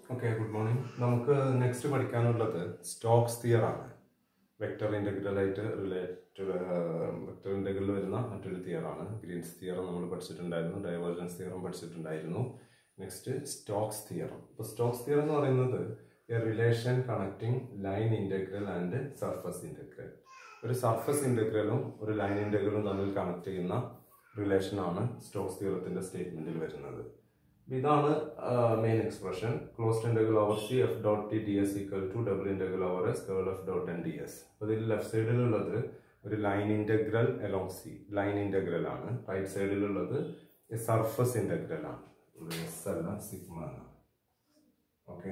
Okay good morning നമുക്ക് next പഠിക്കാനുള്ളത് Stokes theorem ആണ് വെക്ടർ ഇൻ്റഗ്രൽ ആയിട്ട് റിലേറ്റഡ് വെക്ടർ ഇൻ്റഗ്രൽ വരുന്ന മറ്റൊരു തിയർ ആണ് ഗ്രീൻസ് തിയറും നമ്മൾ പഠിച്ചിട്ടുണ്ടായിരുന്നു ഡൈവേർജൻസ് തിയറും പഠിച്ചിട്ടുണ്ടായിരുന്നു നെക്സ്റ്റ് സ്റ്റോക്സ് തിയറം ഇപ്പോൾ സ്റ്റോക്സ് തിയർ എന്ന് പറയുന്നത് a relation connecting line integral and surface integral ഒരു സർഫസ് ഇൻ്റഗ്രലും ഒരു ലൈൻ ഇൻ്റഗ്രലും തമ്മിൽ കണക്ട് ചെയ്യുന്ന റിലേഷനാണ് സ്റ്റോക്സ് തിയറത്തിന്റെ സ്റ്റേറ്റ്മെന്റിൽ വരുന്നത് ഇതാണ് main expression closed integral over C F dot T D S equal to double integral over S curl F dot N D S അപ്പോൾ ഇതിൽ ലെഫ്റ്റ് സൈഡിലുള്ളത് ഒരു line integral along C line integral ആണ് right സൈഡിലുള്ളത് surface integral ആണ് S അല്ല sigma ആണ് okay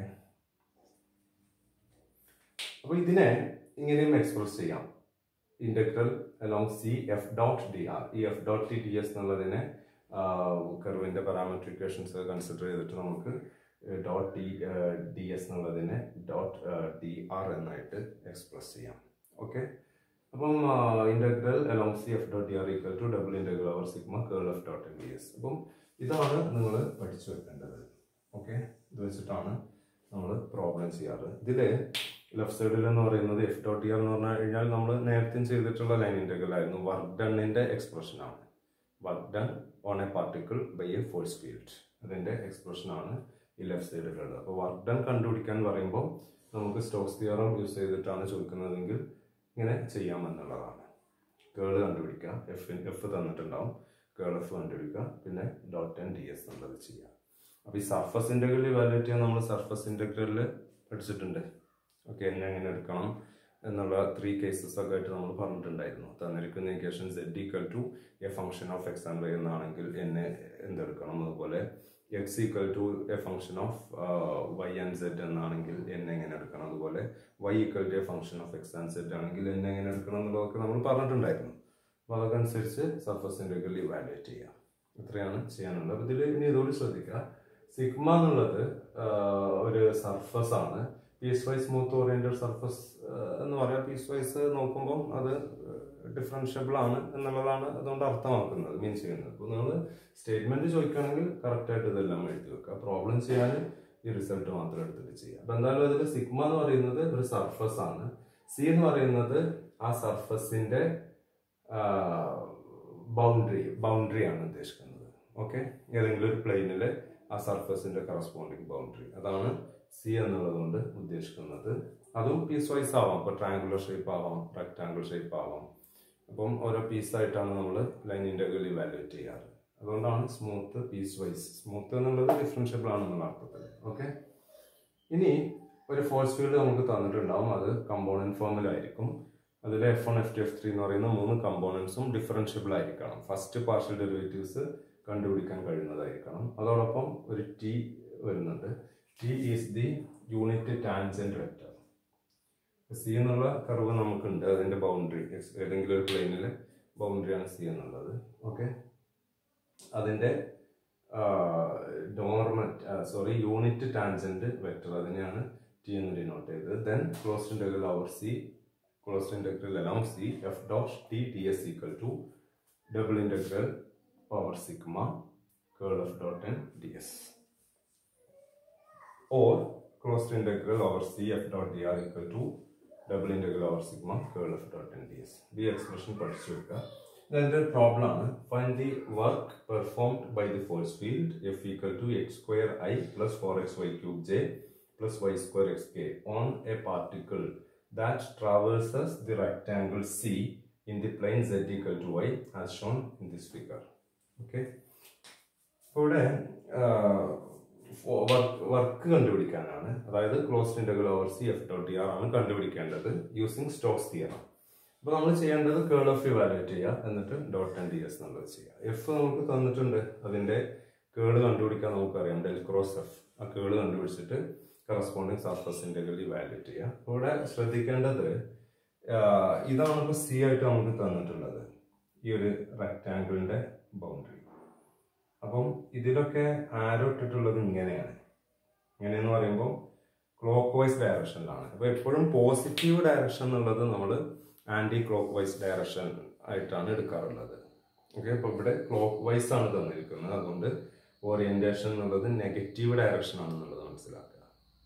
അപ്പോൾ ഇതിനെ ഇങ്ങനെയും എക്സ്പ്രസ് ചെയ്യാം integral along C F dot D R ഈ F dot T D S എന്നുള്ളതിനെ കർവിന്റെ പാരാമെട്രിക് ഇക്വേഷൻസ് കൺസിഡർ ചെയ്തിട്ട് നമുക്ക് ഡോട്ട് ഡി ഡി എസ് എന്നുള്ളതിനെ ഡോട്ട് ഡി ആർ എന്നായിട്ട് എക്സ്പ്രസ് ചെയ്യാം ഓക്കെ അപ്പം integral along C F dot D R equal to double integral over sigma curl F dot D S അപ്പം ഇതാണ് നിങ്ങൾ പഠിച്ചു വെക്കേണ്ടത് ഓക്കെ ഇത് വെച്ചിട്ടാണ് നമ്മൾ പ്രോബ്ലം ചെയ്യാറ് ഇതിൽ ലെഫ്റ്റ് സൈഡിൽ എന്ന് പറയുന്നത് എഫ് ഡോട്ട് ഇയർ എന്ന് പറഞ്ഞു കഴിഞ്ഞാൽ നമ്മൾ നേരത്തെ ചെയ്തിട്ടുള്ള ലൈൻ ഇന്റഗ്രൽ ആയിരുന്നു വർക്ക് ഡണ്ണിന്റെ എക്സ്പ്രഷൻ ആണ് work done on a particle by a force field അതിന്റെ എക്സ്പ്രഷൻ ആണ് ഈ ലെഫ്റ്റ് സൈഡിലുള്ളത് അപ്പോൾ വർക്ക് ഡൺ കണ്ടുപിടിക്കാൻ പറയുമ്പോൾ നമുക്ക് സ്റ്റോക്സ് തിയറം യൂസ് ചെയ്തിട്ടാണ് ചോദിക്കുന്നതെങ്കിൽ ഇങ്ങനെ ചെയ്യാമെന്നുള്ളതാണ് കേള് കണ്ടുപിടിക്കുക എഫ് എഫ് തന്നിട്ടുണ്ടാവും കേൾ എഫ് കണ്ടുപിടിക്കുക പിന്നെ ഡോട്ട് എൻ ഡി എസ് എന്നുള്ളത് ചെയ്യാം അപ്പോൾ ഈ സർഫസ് ഇൻ്റഗ്രൽ ഇവാലുവേറ്റ് ചെയ്യാൻ നമ്മൾ സർഫസ് ഇൻ്റഗ്രലിൽ പഠിച്ചിട്ടുണ്ട് ഓക്കെ എന്നെ എങ്ങനെ എടുക്കണം എന്നുള്ള ത്രീ കേസസ് ഒക്കെ ആയിട്ട് നമ്മൾ പറഞ്ഞിട്ടുണ്ടായിരുന്നു തന്നിരിക്കുന്ന equation Z equal to a function of X and Y എന്നാണെങ്കിൽ എന്നെ എന്തെടുക്കണം അതുപോലെ X equal to a function of Y and Z എന്നാണെങ്കിൽ എന്നെ എങ്ങനെ എടുക്കണം അതുപോലെ Y equal to a function of X and Z ആണെങ്കിൽ എന്നെ എങ്ങനെ എടുക്കണം എന്നുള്ളതൊക്കെ നമ്മൾ പറഞ്ഞിട്ടുണ്ടായിരുന്നു അപ്പോൾ അതൊക്കെ അനുസരിച്ച് സർഫസ് ഇൻ്റഗ്രൽ ഇവാലുവേറ്റ് ചെയ്യാം ഇത്രയാണ് ചെയ്യാനുള്ളത് അപ്പോൾ ഇതിൽ ഇനി ഇതുകൂടി ശ്രദ്ധിക്കുക സിഗ്മ എന്നുള്ളത് ഒരു സർഫസ് ആണ് piecewise smooth oriented surface എന്ന് പറയാം പീസ് വൈസ് നോക്കുമ്പോൾ അത് ഡിഫറൻഷ്യബിൾ ആണ് എന്നുള്ളതാണ് അതുകൊണ്ട് അർത്ഥമാക്കുന്നത് മീൻ ചെയ്യുന്നത് അപ്പോൾ നിങ്ങൾ സ്റ്റേറ്റ്മെന്റ് ചോദിക്കുകയാണെങ്കിൽ കറക്റ്റ് ആയിട്ട് ഇതെല്ലാം എഴുതി വെക്കുക പ്രോബ്ലം ചെയ്യാൻ ഈ റിസൾട്ട് മാത്രം എടുത്തിട്ട് ചെയ്യാം അപ്പൊ എന്തായാലും അതിൽ സിഗ്മ എന്ന് പറയുന്നത് ഒരു സർഫസ് ആണ് സി എന്ന് പറയുന്നത് ആ സർഫസിന്റെ ബൗണ്ടറി ബൗണ്ടറി ആണ് ഉദ്ദേശിക്കുന്നത് ഓക്കെ ഏതെങ്കിലും ഒരു പ്ലെയിനില് ആ സർഫസിന്റെ കറസ്പോണ്ടിങ് ബൗണ്ടറി അതാണ് സി എന്നുള്ളത് കൊണ്ട് ഉദ്ദേശിക്കുന്നത് അതും പീസ് വൈസ് ആവാം ഇപ്പോൾ ട്രയാങ്കുലർ ഷേപ്പ് ആവാം റെക്ടാങ്കിൾ ഷേപ്പ് ആവാം അപ്പം ഓരോ പീസായിട്ടാണ് നമ്മൾ ലൈൻ ഇൻ്റഗ്രൽ ഇവാലുവേറ്റ് ചെയ്യാറ് അതുകൊണ്ടാണ് സ്മൂത്ത് പീസ് വൈസ് സ്മൂത്ത് എന്നുള്ളത് ഡിഫറൻഷ്യബിൾ ആണെന്നുള്ള അർത്ഥത്തിൽ ഓക്കെ ഇനി ഒരു ഫോഴ്സ് ഫീൽഡ് നമുക്ക് തന്നിട്ടുണ്ടാവും അത് കമ്പോണൻറ്റ് ഫോമിലായിരിക്കും അതിൽ F one F two F three എന്ന് പറയുന്ന മൂന്ന് കമ്പോണൻസും ഡിഫറൻഷ്യബിൾ ആയിരിക്കണം ഫസ്റ്റ് പാർഷ്യൽ ഡെറിവേറ്റീവ്സ് കണ്ടുപിടിക്കാൻ കഴിയുന്നതായിരിക്കണം അതോടൊപ്പം ഒരു ടി വരുന്നുണ്ട് T is the unit tangent vector C എന്നുള്ള കർവ് നമുക്കുണ്ട് അതിന്റെ ബൗണ്ടറി ഏതെങ്കിലും ഒരു പ്ലെയിനിലെ ബൗണ്ടറിയാണ് സി എന്നുള്ളത് ഓക്കെ അതിന്റെ normal sorry unit tangent vector അതിനെയാണ് ടി എന്ന് ഡിനോട്ട് ചെയ്തത് then closed integral over C closed integral along C F dot T T S equal to double integral over sigma curl F dot N D s or closed integral over cf dot dr equal to double integral over sigma curl f dot n ds. ഈ expression പഠിച്ചു വെക്കുക ഇതിന്റെ problem ആണ് find the work performed by the force field F equal to x square i plus four x y cube j plus y square x k on a particle that traverses the rectangle C in the plane z equal to y as shown in this figure okay ഇവിടെ work കണ്ടുപിടിക്കാനാണ് അതായത് closed integral over C F dot r ആണ് കണ്ടുപിടിക്കേണ്ടത് using Stokes theorem അപ്പൊ നമ്മൾ ചെയ്യേണ്ടത് curl of evaluate ചെയ്യുക എന്നിട്ട് ഡോട്ട് ആൻഡ് ഡി എസ് എന്നുള്ളത് ചെയ്യുക എഫ് നമുക്ക് തന്നിട്ടുണ്ട് അതിന്റെ കേള് കണ്ടുപിടിക്കാൻ നമുക്കറിയാം ഡെൽ ക്രോസ് എഫ് ആ കേള് കണ്ടുപിടിച്ചിട്ട് കറസ്പോണ്ടിങ് സർഫസ് ഇന്റഗ്രൽ ഇവാലുവേറ്റ് ചെയ്യുക ഇവിടെ ശ്രദ്ധിക്കേണ്ടത് ഇതാണ് ഇപ്പോൾ സി ആയിട്ട് നമുക്ക് തന്നിട്ടുള്ളത് ഈ ഒരു റെക്ടാങ്കിളിന്റെ ബൗണ്ടറി അപ്പം ഇതിലൊക്കെ ആരോ ഇട്ടിട്ടുള്ളത് ഇങ്ങനെയാണ് ഇങ്ങനെയെന്ന് പറയുമ്പോൾ ക്ലോക്ക് വൈസ് ഡയറക്ഷനിലാണ് അപ്പോൾ എപ്പോഴും പോസിറ്റീവ് ഡയറക്ഷൻ എന്നുള്ളത് നമ്മൾ ആന്റി ക്ലോക്ക് വൈസ് ഡയറക്ഷൻ ആയിട്ടാണ് എടുക്കാറുള്ളത് ഓക്കെ അപ്പോൾ ഇവിടെ ക്ലോക്ക് വൈസ് ആണ് തന്നിരിക്കുന്നത് അതുകൊണ്ട് ഓറിയന്റേഷൻ എന്നുള്ളത് നെഗറ്റീവ് ഡയറക്ഷൻ ആണെന്നുള്ളത് മനസ്സിലാക്കുക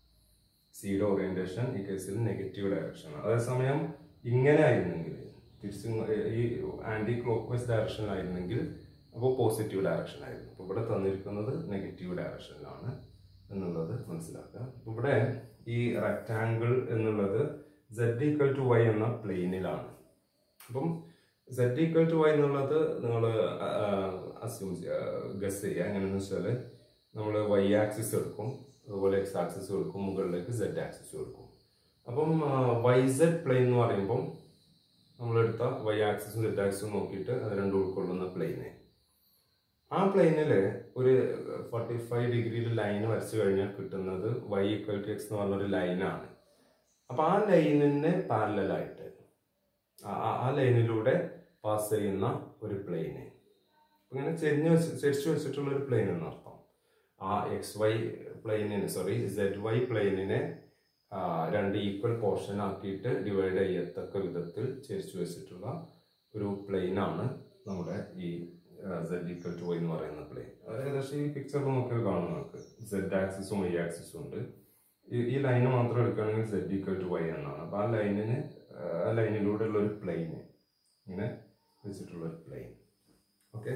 സിയുടെ ഓറിയന്റേഷൻ ഈ കേസിൽ നെഗറ്റീവ് ഡയറക്ഷൻ അതേസമയം ഇങ്ങനെ ആയിരുന്നെങ്കിൽ തിരിച്ച് ഈ ആന്റി ക്ലോക്ക് വൈസ് ഡയറക്ഷനിലായിരുന്നെങ്കിൽ അപ്പോൾ പോസിറ്റീവ് ഡയറക്ഷൻ ആയിരുന്നു അപ്പോൾ ഇവിടെ തന്നിരിക്കുന്നത് നെഗറ്റീവ് ഡയറക്ഷനിലാണ് എന്നുള്ളത് മനസ്സിലാക്കുക അപ്പോൾ ഇവിടെ ഈ റെക്റ്റാങ്കിൾ എന്നുള്ളത് സെഡ് ഈക്വൽ ടു വൈ എന്ന പ്ലെയിനിലാണ് അപ്പം സെഡ് ഈക്വൽ ടു വൈ എന്നുള്ളത് നിങ്ങൾ അസ്യൂം ഗസ് ചെയ്യുക എങ്ങനെയെന്ന് വെച്ചാൽ നമ്മൾ വൈ ആക്സിസ് എടുക്കും അതുപോലെ എക്സ് ആക്സിസ് എടുക്കും മുകളിലേക്ക് സെഡ് ആക്സിസ് എടുക്കും അപ്പം വൈ സെഡ് പ്ലെയിൻ എന്ന് പറയുമ്പം നമ്മളെടുത്ത വൈ ആക്സിസും സെഡ് ആക്സിസും നോക്കിയിട്ട് അത് രണ്ടും ഉൾക്കൊള്ളുന്ന പ്ലെയിന് ആ പ്ലെയിനിൽ ഒരു ഫോർട്ടി ഫൈവ് ഡിഗ്രിയിൽ ലൈൻ വരച്ചു കഴിഞ്ഞാൽ കിട്ടുന്നത് വൈ ഈക്വൽ ടു എക്സ് എന്ന് പറഞ്ഞൊരു ലൈനാണ് അപ്പോൾ ആ ലൈനിന് പാരലായിട്ട് ആ ലൈനിലൂടെ പാസ് ചെയ്യുന്ന ഒരു പ്ലെയിന് ഇങ്ങനെ ചെരിഞ്ഞ് വെച്ച് ചെരിച്ചു വെച്ചിട്ടുള്ള ഒരു പ്ലെയിൻ എന്നർത്ഥം ആ എക്സ് വൈ പ്ലെയിനിന് സോറി സെഡ് വൈ പ്ലെയിനിനെ രണ്ട് ഈക്വൽ പോർഷൻ ആക്കിയിട്ട് ഡിവൈഡ് ചെയ്യത്തക്ക വിധത്തിൽ ചെരിച്ചു വെച്ചിട്ടുള്ള ഒരു പ്ലെയിനാണ് നമ്മുടെ ഈ സെഡ് ഈക്വൽ ടു വൈ എന്ന് പറയുന്ന പ്ലെയിൻ ഏകദേശം ഈ പിക്ചറിൽ നോക്കിയാൽ കാണും നമുക്ക് സെഡ് ആക്സിസും വൈ ആക്സിസും ഉണ്ട് ഈ ലൈന് മാത്രം എടുക്കുകയാണെങ്കിൽ സെഡ് ഈക്വൽ ടു വൈ എന്നാണ് അപ്പോൾ ആ ലൈനിന് ആ ലൈനിലൂടെ ഉള്ള ഒരു പ്ലെയിന് ഇങ്ങനെ വെച്ചിട്ടുള്ള ഒരു പ്ലെയിൻ ഓക്കെ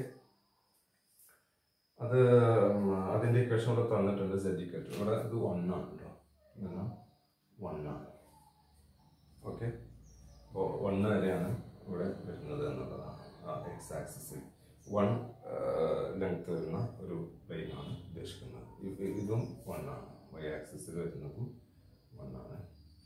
അത് അതിൻ്റെ ഇക്വേഷൻ ഇവിടെ തന്നിട്ടുണ്ട് സെഡ് ഈക്വൽ ടു ഇവിടെ ഇത് വൺ ആണ് കേട്ടോ ഇതെല്ലാം വൺ ആണ് ഓക്കെ അപ്പോൾ വണ്ണ് വരെയാണ് ഇവിടെ വരുന്നത് എന്നുള്ളതാണ് ആ എക്സ് ആക്സിസ് വൺ ലെങ്ത് വരുന്ന ഒരു പ്ലെയിനാണ് ഉദ്ദേശിക്കുന്നത് ഇതും വൺ ആണ് വൈ ആക്സിസിൽ വരുന്നതും വൺ ആണ്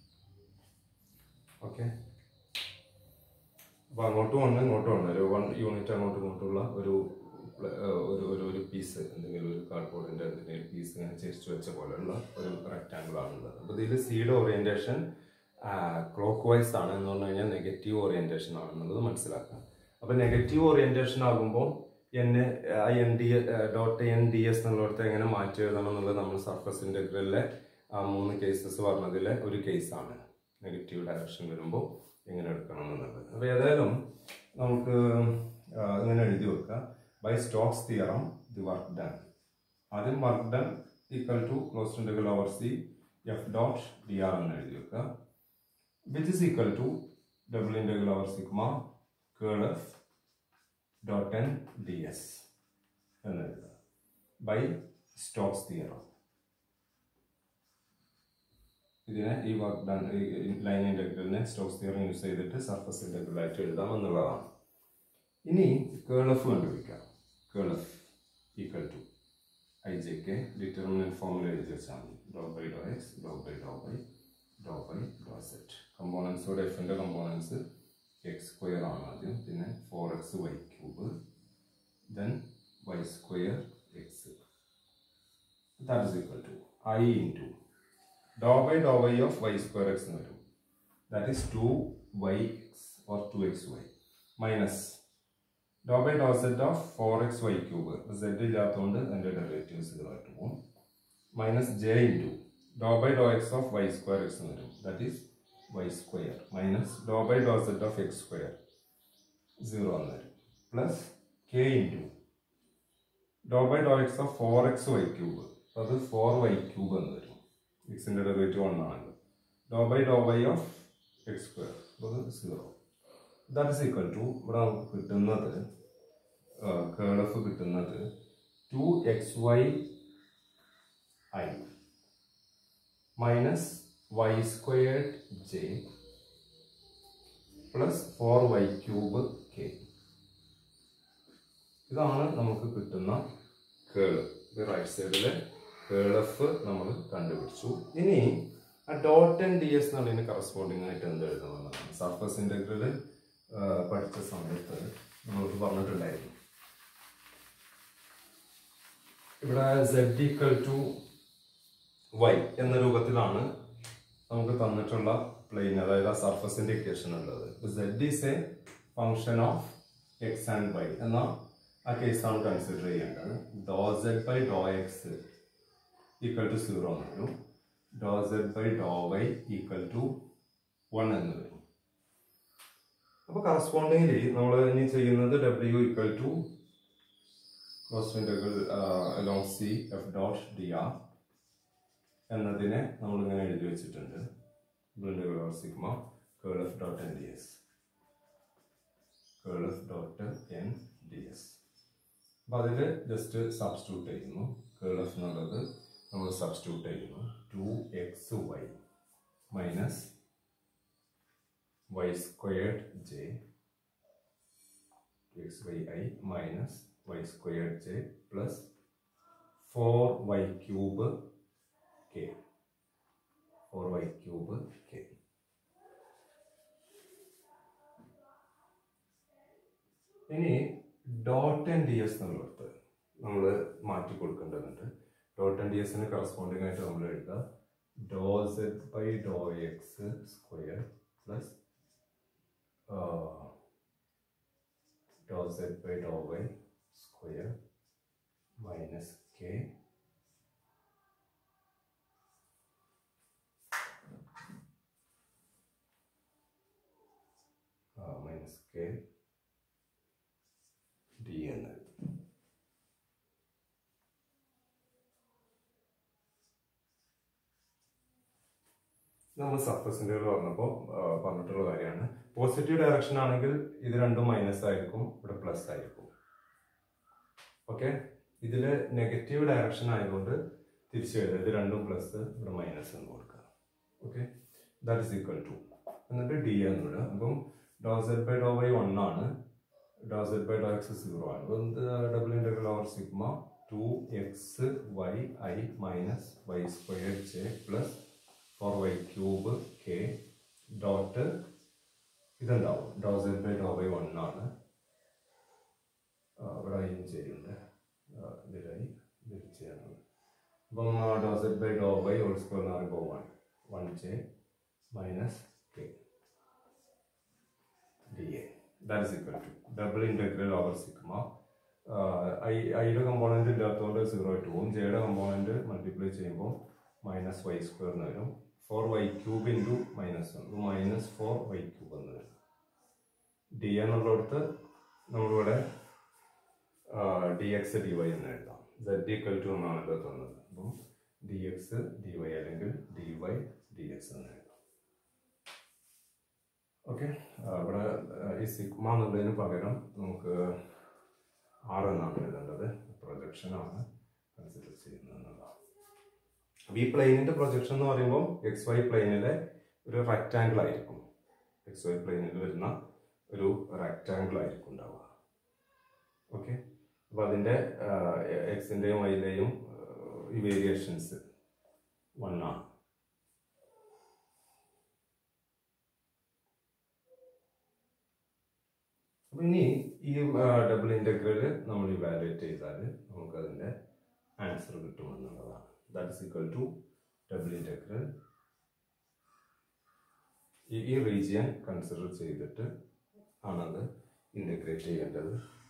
ഓക്കെ അപ്പോൾ അങ്ങോട്ടും വണ്ണ് ഇങ്ങോട്ടും വണ്ണ് ഒരു വൺ യൂണിറ്റ് അങ്ങോട്ടും ഇങ്ങോട്ടുള്ള ഒരു ഒരു ഒരു ഒരു പീസ് എന്തെങ്കിലും ഒരു കാർഡ്ബോർഡിൻ്റെ എന്തെങ്കിലും പീസ് ഇങ്ങനെ ചെരിച്ചു വെച്ച പോലെയുള്ള ഒരു റെക്റ്റാങ്കിൾ ആണുള്ളത് അപ്പോൾ ഇതിൽ സീഡ് ഓറിയന്റേഷൻ ക്ലോക്ക് വൈസ് ആണ് എന്ന് പറഞ്ഞു കഴിഞ്ഞാൽ നെഗറ്റീവ് ഓറിയന്റേഷൻ ആണെന്നുള്ളത് മനസ്സിലാക്കുക അപ്പോൾ നെഗറ്റീവ് ഓറിയന്റേഷൻ ആകുമ്പോൾ n i n d dot N D s എന്നുള്ളിടത്ത് എങ്ങനെ മാറ്റി എഴുതണം എന്നുള്ളത് നമ്മൾ സർഫസ് ഇൻ്റഗ്രലിലെ ആ മൂന്ന് കേസസ് പറഞ്ഞതിലെ ഒരു കേസാണ് നെഗറ്റീവ് ഡയറക്ഷൻ വരുമ്പോൾ എങ്ങനെ എടുക്കണം എന്നുള്ളത് അപ്പോൾ ഏതായാലും നമുക്ക് ഇങ്ങനെ എഴുതി വെക്കുക by Stokes theorem the work done ആദ്യം work done equal to close integral over C F dot D r എന്ന് എഴുതി വെക്കുക which is equal to double integral over sigma curl F dot N D s എന്ന് എഴുതുക by Stokes theorem ഇതിനെ ഈ work done line ഇൻ്റഗ്രലിനെ Stokes theorem use ചെയ്തിട്ട് surface integral ആയിട്ട് എഴുതാം എന്നുള്ളതാണ് ഇനി കേൾ എഫ് കണ്ടുപിടിക്കാം curl F equal to i J K determinant ഫോമിൽ എഴുതി വെച്ചാൽ മതി doh by doh x doh by doh by doh by doh z കമ്പോണൻസോടെ എഫിൻ്റെ കമ്പോണൻസ് എക്സ് സ്ക്വയർ ആണ് ആദ്യം പിന്നെ four x y cube then y square x that is equal to i into doh by doh y of y square x എന്ന് വരും that is two y x or two x y minus doh by doh z of four x y cube Z ഇല്ലാത്തതുകൊണ്ട് അതിൻ്റെ derivatives ഇതായിട്ട് പോകും minus j into doh by doh x of y square x എന്ന് വരും that is y square minus doh by doh z of x square zero എന്ന് വരും plus k into doh by doh x of four x y cube അത് four y cube എന്ന് വരും എക്സിൻ്റെ derivative one ആണല്ലോ doh by doh by of x square അത് zero that is equal to ഇവിടെ നമുക്ക് കിട്ടുന്നത് കേൾ എഫ് കിട്ടുന്നത് two x y i minus y squared j plus four y cube k ഇതാണ് നമുക്ക് കിട്ടുന്ന കേള് ഇത് റൈറ്റ് സൈഡിലെ കേൾ എഫ് നമ്മൾ കണ്ടുപിടിച്ചു ഇനി ആ ഡോട്ട് ആൻഡ് ഡി എസ് എന്നുള്ളതിന് കറസ്പോണ്ടിങ് ആയിട്ട് എന്ത് എഴുതണമെന്നാണ് സർഫസ് ഇൻ്റഗ്രൽ പഠിച്ച സമയത്ത് നമ്മൾക്ക് പറഞ്ഞിട്ടുണ്ടായിരുന്നു ഇവിടെ സെഡ് ഈക്വൽ ടു വൈ എന്ന രൂപത്തിലാണ് നമുക്ക് തന്നിട്ടുള്ള പ്ലെയിൻ അതായത് ആ സർഫസിന്റെ ഇക്വേഷൻ ഉള്ളത് z is a function of X and y എന്ന ആ കേസാണ് കൺസിഡർ ചെയ്യേണ്ടത് doh z by doh x equal to zero എന്ന് വരും doh z by doh y equal to one എന്ന് വരും അപ്പോൾ കറസ്പോണ്ടിങ്ങിലി നമ്മൾ ഇനി ചെയ്യുന്നത് W equal to close integral along C F dot D r എന്നതിനെ നമ്മളിങ്ങനെ എഴുതി വെച്ചിട്ടുണ്ട് integral over sigma curl F dot N D s curl F dot N D S അപ്പം അതിൽ ജസ്റ്റ് സബ്സ്റ്റിറ്റ്യൂട്ട് ചെയ്യുന്നു കേൾ എഫ് എന്നുള്ളത് നമ്മൾ സബ്സ്റ്റിറ്റ്യൂട്ട് ചെയ്യുന്നു two x y minus y squared j x y i minus y squared j plus four y cube k four y cube k ഇനി dot and d s എന്നുള്ളത് നമ്മൾ മാറ്റി കൊടുക്കേണ്ടതുണ്ട് dot and d എസിന് corresponding ആയിട്ട് നമ്മൾ എഴുതുക doh z by doh x square plus doh z by doh y square minus k minus k d എന്ന് എഴുതും നമ്മൾ സർഫസിൻ്റെ പറഞ്ഞപ്പോൾ പറഞ്ഞിട്ടുള്ള കാര്യമാണ് പോസിറ്റീവ് ഡയറക്ഷൻ ആണെങ്കിൽ ഇത് രണ്ടും മൈനസ് ആയിരിക്കും ഇവിടെ പ്ലസ് ആയിരിക്കും ഓക്കെ ഇതിൽ നെഗറ്റീവ് ഡയറക്ഷൻ ആയതുകൊണ്ട് തിരിച്ചു എഴുതുക ഇത് രണ്ടും പ്ലസ് ഇവിടെ മൈനസ് എന്ന് കൊടുക്കുക okay that is equal to എന്നിട്ട് ഡി എന്ന് വിടുക അപ്പം doh z by doh y one ആണ് doh z by doh x zero ആണ് അപ്പം ഇത് double integral over sigma two x y i minus y square j plus four y cube k dot ഇതുണ്ടാവും doh z by doh y one ആണ് ഇവിടെ ഐയും ചെയ്യുന്നുണ്ട് ഇതിലായി ഇതിൽ ചെയ്യാനുള്ളത് അപ്പം doh z by doh y whole square എന്ന് പറയുമ്പോൾ one one j minus k d a that is equal to double integral over sigma i ഐയുടെ കമ്പോണൻറ്റ് ഇല്ലാത്തതുകൊണ്ട് സീറോ ആയിട്ട് പോകും ജെയുടെ കമ്പോണൻറ്റ് മൾട്ടിപ്ലൈ ചെയ്യുമ്പോൾ മൈനസ് വൈ സ്ക്വയർ എന്ന് വരും four y cube into minus one minus four y cube എന്ന് വരും ഡി എന്നുള്ളിടത്ത് നമ്മളിവിടെ ഡി എക്സ് ഡി വൈ എന്ന് എഴുതാം സെഡ് ഈക്വൽ ടു എന്നാണല്ലോ തന്നത് അപ്പം ഡി എക്സ് ഡി വൈ അല്ലെങ്കിൽ ഡി വൈ ഡി എക്സ് എന്ന് എഴുതാം ഓക്കെ ഇവിടെ ഈ സിഗ്മ എന്നുള്ളതിന് പകരം നമുക്ക് ആർ എന്നാണ് എഴുതേണ്ടത് പ്രൊജക്ഷൻ ആണ് കൺസിഡർ ചെയ്യുന്നത് എന്നുള്ളതാണ് ഈ പ്ലെയിനിന്റെ പ്രൊജക്ഷൻ എന്ന് പറയുമ്പോൾ എക്സ് വൈ പ്ലെയിനിലെ ഒരു റെക്റ്റാങ്കിൾ ആയിരിക്കും എക്സ് വൈ പ്ലെയിനിൽ വരുന്ന ഒരു റെക്റ്റാങ്കിൾ ആയിരിക്കും ഉണ്ടാവുക ഓക്കെ അപ്പോൾ അതിൻ്റെ എക്സിൻ്റെയും വൈൻ്റെയും ഈ വേരിയേഷൻസ് വൺ ആണ് അപ്പം ഇനി ഈ ഡബിൾ ഇൻ്റഗ്രൽ നമ്മൾ ഇവാലുവേറ്റ് ചെയ്താൽ നമുക്കതിൻ്റെ ആൻസർ കിട്ടുമെന്നുള്ളതാണ് that is equal to double integral ഈ റീജിയൻ കൺസിഡർ ചെയ്തിട്ട് ആണത് ഇൻ്റഗ്രേറ്റ് ചെയ്യേണ്ടത്